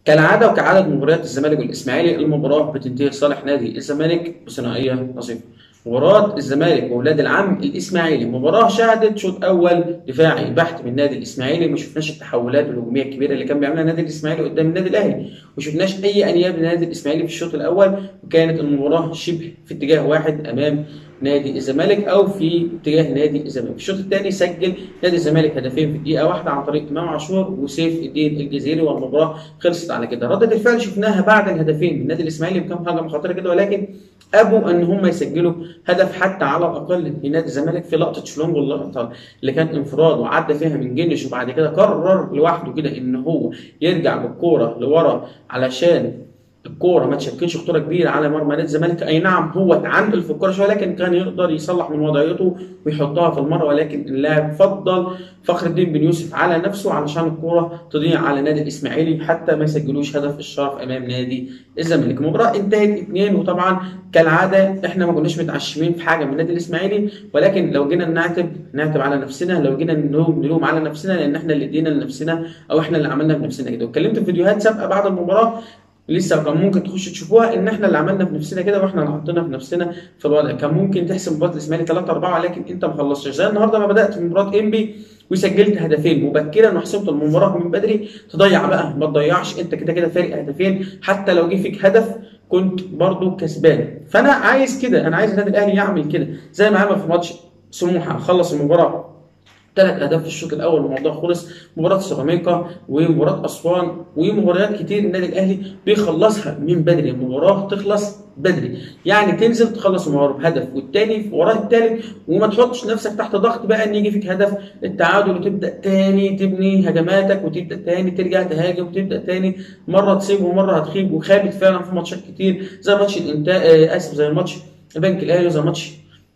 كالعاده وكعاده مباريات الزمالك والاسماعيلي المباراه بتنتهي لصالح نادي الزمالك بثنائيه نصيبه. مباراة الزمالك وولاد العم الاسماعيلي مباراة شهدت شوط اول دفاعي بحت من النادي الاسماعيلي ما شفناش التحولات الهجومية الكبيرة اللي كان بيعملها النادي الاسماعيلي قدام النادي الاهلي ما شفناش اي انياب للنادي الاسماعيلي في الشوط الاول وكانت المباراة شبه في اتجاه واحد امام نادي الزمالك او في اتجاه نادي الزمالك في الشوط الثاني سجل نادي الزمالك هدفين في دقيقه واحده عن طريق امام عاشور وسيف الدين الجزيري والمباراه خلصت على كده رده الفعل شفناها بعد الهدفين من نادي الاسماعيلي بكم حاجه خطيره كده ولكن ابوا ان هم يسجلوا هدف حتى على الاقل لنادي الزمالك في لقطه شلونج اللقطه اللي كان انفراد وعدى فيها من جنش وبعد كده قرر لوحده كده ان هو يرجع بالكوره لورا علشان الكوره ما تشكلش خطوره كبيره على مرمى نادي الزمالك اي نعم هو اتعندل في الكوره شويه لكن كان يقدر يصلح من وضعيته ويحطها في المره ولكن اللاعب فضل فخر الدين بن يوسف على نفسه علشان الكوره تضيع على نادي الاسماعيلي حتى ما يسجلوش هدف الشرف امام نادي الزمالك المباراه انتهت اثنين وطبعا كالعاده احنا ما كناش متعشمين في حاجه من النادي الاسماعيلي ولكن لو جينا نعتب نعتب على نفسنا لو جينا نلوم نلوم على نفسنا لان احنا اللي ادينا لنفسنا او احنا اللي عملنا بنفسنا كده واتكلمت في فيديوهات سابقه بعد المباراه لسه كان ممكن تخش تشوفوها ان احنا اللي عملنا في نفسنا كده واحنا اللي حطينا في نفسنا في الوضع كان ممكن تحسم مباراه الاسماعيلي 3 4 ولكن انت ما خلصتش زي النهارده ما بدات في مباراه انبي وسجلت هدفين مبكرا وحسمت المباراه من بدري تضيع بقى ما تضيعش انت كده كده فارق هدفين حتى لو جه فيك هدف كنت برضو كسبان فانا عايز كده انا عايز النادي الاهلي يعمل كده زي ما عمل في ماتش سموحه خلص المباراه ثلاث اهداف في الشوط الاول الموضوع خلص مباراه سيراميكا ومباراه اسوان ومباريات كتير النادي الاهلي بيخلصها من بدري المباراه تخلص بدري يعني تنزل تخلص المباراه بهدف والتاني وراه التالت وما تحطش نفسك تحت ضغط بقى ان يجي فيك هدف التعادل وتبدا تاني تبني هجماتك وتبدا تاني ترجع تهاجم وتبدا تاني مره تصيب ومره هتخيب وخابت فعلا في ماتشات كتير زي ماتش الانتاج اسف زي ماتش البنك الاهلي وزي ماتش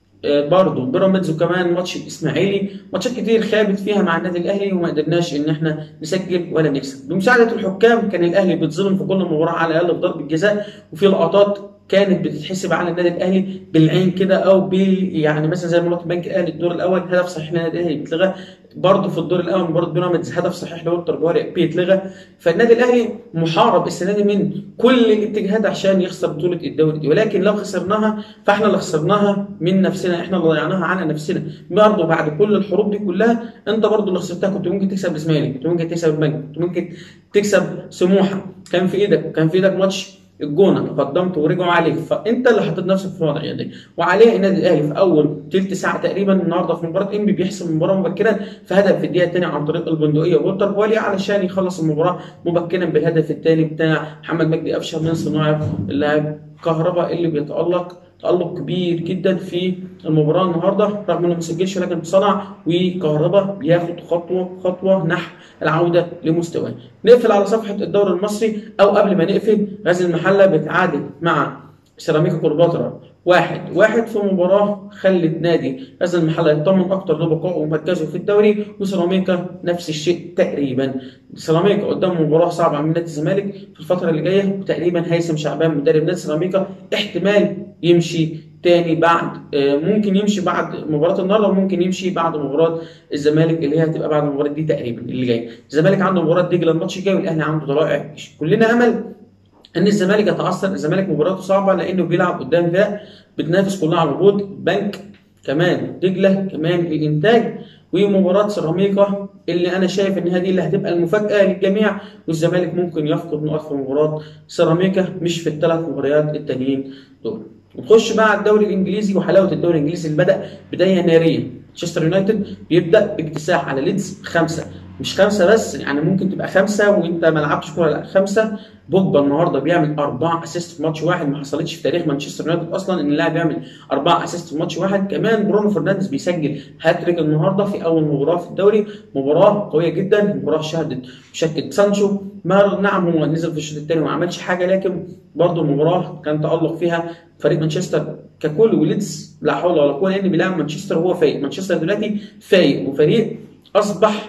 برضه بيراميدز وكمان ماتش الاسماعيلي ماتشات كتير خابت فيها مع النادي الاهلي وما قدرناش ان احنا نسجل ولا نكسب بمساعده الحكام كان الاهلي بيتظلم في كل مباراه على الاقل في ضربه جزاء وفي لقطات كانت بتتحسب على النادي الاهلي بالعين كده او بال يعني مثلا زي مباراه البنك الاهلي الدور الاول هدف صحيح للنادي الاهلي بيتلغى برضه في الدور الاول مباراه بيراميدز هدف صحيح لولتر جواري بيتلغى فالنادي الاهلي محارب السنه دي من كل الاتجاهات عشان يخسر بطوله الدوري دي ولكن لو خسرناها فاحنا اللي خسرناها من نفسنا احنا اللي ضيعناها على نفسنا برضه بعد كل الحروب دي كلها انت برضه اللي خسرتها كنت ممكن تكسب الاسماعيلي كنت ممكن تكسب البنك كنت ممكن تكسب سموحه كان في ايدك كان في ايدك ماتش الجونه تقدمت ورجعوا عليك فانت اللي حطيت نفسك في الوضعيه دي وعليه النادي الاهلي في اول ثلث ساعه تقريبا النهارده في مباراه انبي بيحسم المباراه مبكرا في هدف في الدقيقه الثانيه عن طريق البندقيه وولتر بوالي علشان يخلص المباراه مبكرا بالهدف الثاني بتاع محمد مجدي قفشه من صناعه اللاعب كهرباء اللي بيتالق تألق كبير جدا في المباراة النهاردة رغم انه ما سجلش لكن صنع وكهربا بياخد خطوة خطوة نحو العودة لمستواه. نقفل على صفحة الدوري المصري أو قبل ما نقفل غزل المحلة بتعادل مع سيراميكا كليوباترا واحد واحد في مباراة خلت نادي غزل المحلة يطمن أكتر لبقائه ومركزه في الدوري وسيراميكا نفس الشيء تقريبا سيراميكا قدام مباراة صعبة من نادي الزمالك في الفترة اللي جاية وتقريبا هيثم شعبان مدرب نادي سيراميكا احتمال يمشي تاني بعد ممكن يمشي بعد مباراه النهارده وممكن يمشي بعد مباراه الزمالك اللي هي هتبقى بعد المباراه دي تقريبا اللي جاي الزمالك عنده مباراه دجله الماتش الجاي والاهلي عنده طلائع كلنا امل ان الزمالك يتعثر الزمالك مباراته صعبه لانه بيلعب قدام فرق بتنافس كلها على الهبوط بنك كمان دجله كمان الانتاج ومباراه سيراميكا اللي انا شايف ان هذه اللي هتبقى المفاجاه للجميع والزمالك ممكن يفقد نقاط في مباراه سيراميكا مش في الثلاث مباريات التانيين دول نخش بقى على الدوري الانجليزي وحلاوه الدوري الانجليزي اللي بدا بدايه ناريه مانشستر يونايتد بيبدا باكتساح على ليدز خمسه مش خمسه بس يعني ممكن تبقى خمسه وانت ما لعبتش كوره لا خمسه بوجبا النهارده بيعمل اربع اسيست في ماتش واحد ما حصلتش في تاريخ مانشستر يونايتد اصلا ان اللاعب يعمل اربع اسيست في ماتش واحد كمان برونو فرنانديز بيسجل هاتريك النهارده في اول مباراه في الدوري مباراه قويه جدا مباراه شهدت مشكل سانشو ما نعم هو نزل في الشوط الثاني وما عملش حاجه لكن برضه المباراه كان تالق فيها فريق مانشستر ككل وليدز لا حول ولا قوه لان بيلعب مانشستر وهو فايق مانشستر دلوقتي فايق وفريق اصبح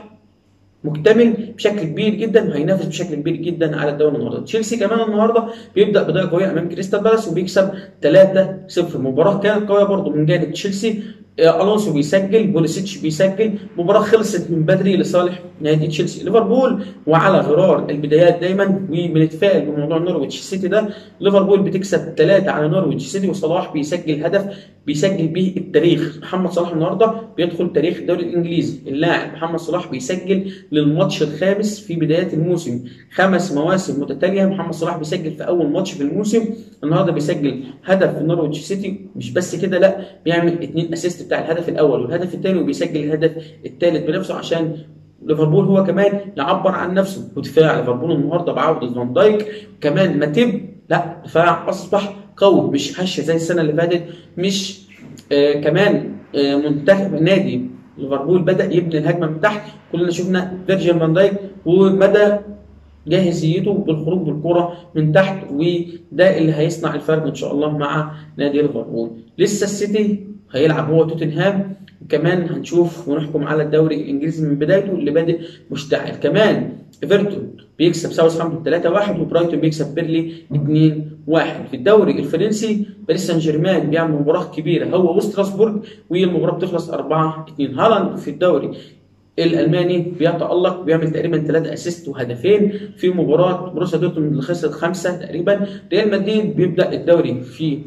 مكتمل بشكل كبير جدا وهينافس بشكل كبير جدا على الدوري النهارده تشيلسي كمان النهارده بيبدا بدايه قويه امام كريستال بالاس وبيكسب 3-0 مباراه كانت قويه برضه من جانب تشيلسي آه، الونسو بيسجل بوليسيتش بيسجل مباراه خلصت من بدري لصالح نادي تشيلسي ليفربول وعلى غرار البدايات دايما وبنتفائل بموضوع نورويتش سيتي ده ليفربول بتكسب ثلاثه على نورويتش سيتي وصلاح بيسجل هدف بيسجل به التاريخ محمد صلاح النهارده بيدخل تاريخ الدوري الانجليزي اللاعب محمد صلاح بيسجل للماتش الخامس في بدايه الموسم خمس مواسم متتاليه محمد صلاح بيسجل في اول ماتش في الموسم النهارده بيسجل هدف في نورويتش سيتي مش بس كده لا بيعمل اثنين اسيست بتاع الهدف الاول والهدف الثاني وبيسجل الهدف الثالث بنفسه عشان ليفربول هو كمان يعبر عن نفسه ودفاع ليفربول النهارده بعوده فان دايك كمان ماتيب لا دفاع اصبح قوي مش هشه زي السنه اللي فاتت مش آه كمان آه منتخب نادي ليفربول بدا يبني الهجمه من تحت كلنا شفنا فيرجيل فان دايك ومدى جاهزيته بالخروج بالكره من تحت وده اللي هيصنع الفرق ان شاء الله مع نادي ليفربول لسه السيتي هيلعب هو توتنهام كمان هنشوف ونحكم على الدوري الانجليزي من بدايته اللي بادئ مشتعل كمان ايفرتون بيكسب ساوثهامبتون 3-1 وبرايتون بيكسب بيرلي 2-1 في الدوري الفرنسي باريس سان جيرمان بيعمل مباراه كبيره هو وستراسبورج والمباراه بتخلص 4-2 هالاند في الدوري الالماني بيتالق بيعمل تقريبا ثلاثة اسيست وهدفين في مباراه بروسيا دورتموند اللي خسرت خمسه تقريبا ريال مدريد بيبدا الدوري في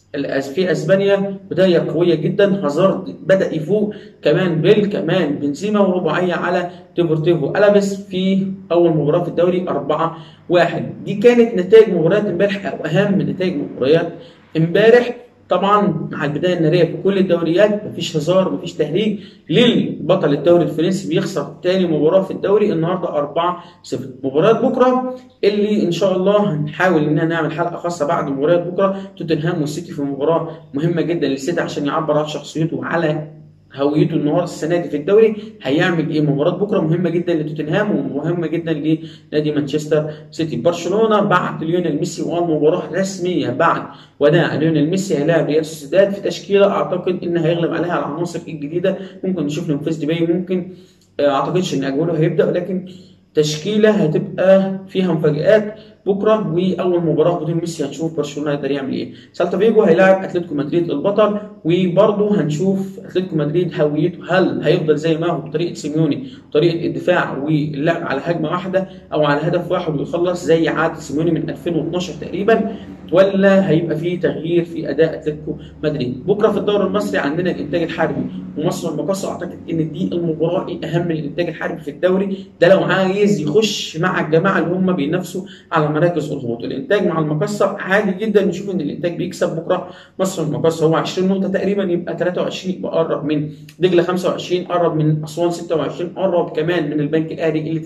في اسبانيا بدايه قويه جدا هازارد بدا يفوق كمان بيل كمان بنزيما ورباعيه على ديبورتيفو الابس في اول مباراه في الدوري 4 1 دي كانت نتائج مباريات امبارح او اهم نتائج مباريات امبارح طبعا مع البدايه الناريه في كل الدوريات مفيش هزار مفيش تهريج للبطل الدوري الفرنسي بيخسر تاني مباراه في الدوري النهارده 4 0 مباراه بكره اللي ان شاء الله هنحاول ان نعمل حلقه خاصه بعد مباريات بكره توتنهام والسيتي في مباراه مهمه جدا للسيتي عشان يعبر عن شخصيته على هويته النهارده السنه دي في الدوري هيعمل ايه مباراه بكره مهمه جدا لتوتنهام ومهمه جدا لنادي مانشستر سيتي برشلونه بعد ليونيل ميسي والمباراه رسميه بعد وداع ليونيل ميسي هيلاعب ريال سوسيداد في تشكيله اعتقد ان هيغلب عليها العناصر الجديده ممكن نشوف لمفيس ديباي ممكن اعتقدش ان اجوالو هيبدا ولكن تشكيله هتبقى فيها مفاجآت بكره واول مباراه بدون ميسي هنشوف برشلونه يقدر يعمل ايه سالتا فيجو هيلاعب اتلتيكو مدريد البطل وبرضه هنشوف اتلتيكو مدريد هويته هل هيفضل زي ما هو بطريقه سيميوني طريقه الدفاع واللعب على هجمه واحده او على هدف واحد ويخلص زي عاده سيميوني من 2012 تقريبا ولا هيبقى في تغيير في اداء اتلتيكو مدريد بكره في الدوري المصري عندنا الانتاج الحربي ومصر المقاصه اعتقد ان دي المباراه الاهم للانتاج الحربي في الدوري ده لو عايز يخش مع الجماعه اللي هم بينافسوا على مراكز الهبوط الانتاج مع المقصه عادي جدا نشوف ان الانتاج بيكسب بكره مصر المقصه هو 20 نقطه تقريبا يبقى 23 يبقى قرب من دجله 25 قرب من اسوان 26 قرب كمان من البنك الاهلي اللي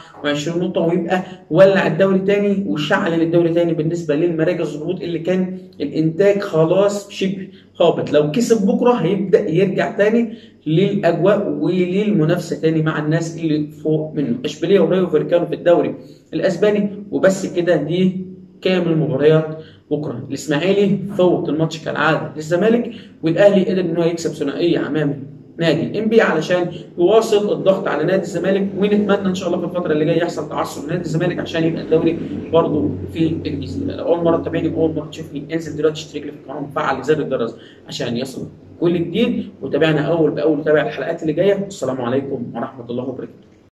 29 نقطه ويبقى ولع الدوري تاني وشعل الدوري تاني بالنسبه للمراكز الهبوط اللي كان الانتاج خلاص شبه هابط لو كسب بكره هيبدا يرجع تاني للاجواء وللمنافسه تاني مع الناس اللي فوق منه اشبيليه ورايو فيركانو في الدوري الاسباني وبس كده دي كامل مباريات بكره الاسماعيلي فوت الماتش كالعاده للزمالك والاهلي قدر ان هو يكسب ثنائيه امام نادي ام بي علشان يواصل الضغط على نادي الزمالك ونتمنى ان شاء الله في الفتره اللي جايه يحصل تعثر نادي الزمالك عشان يبقى الدوري برضه في الجزيره لو اول مره تتابعني اول مره تشوفني انزل دلوقتي اشترك لي في القناه وفعل زر الجرس عشان يصل كل جديد وتابعنا اول باول وتابع الحلقات اللي جايه والسلام عليكم ورحمه الله وبركاته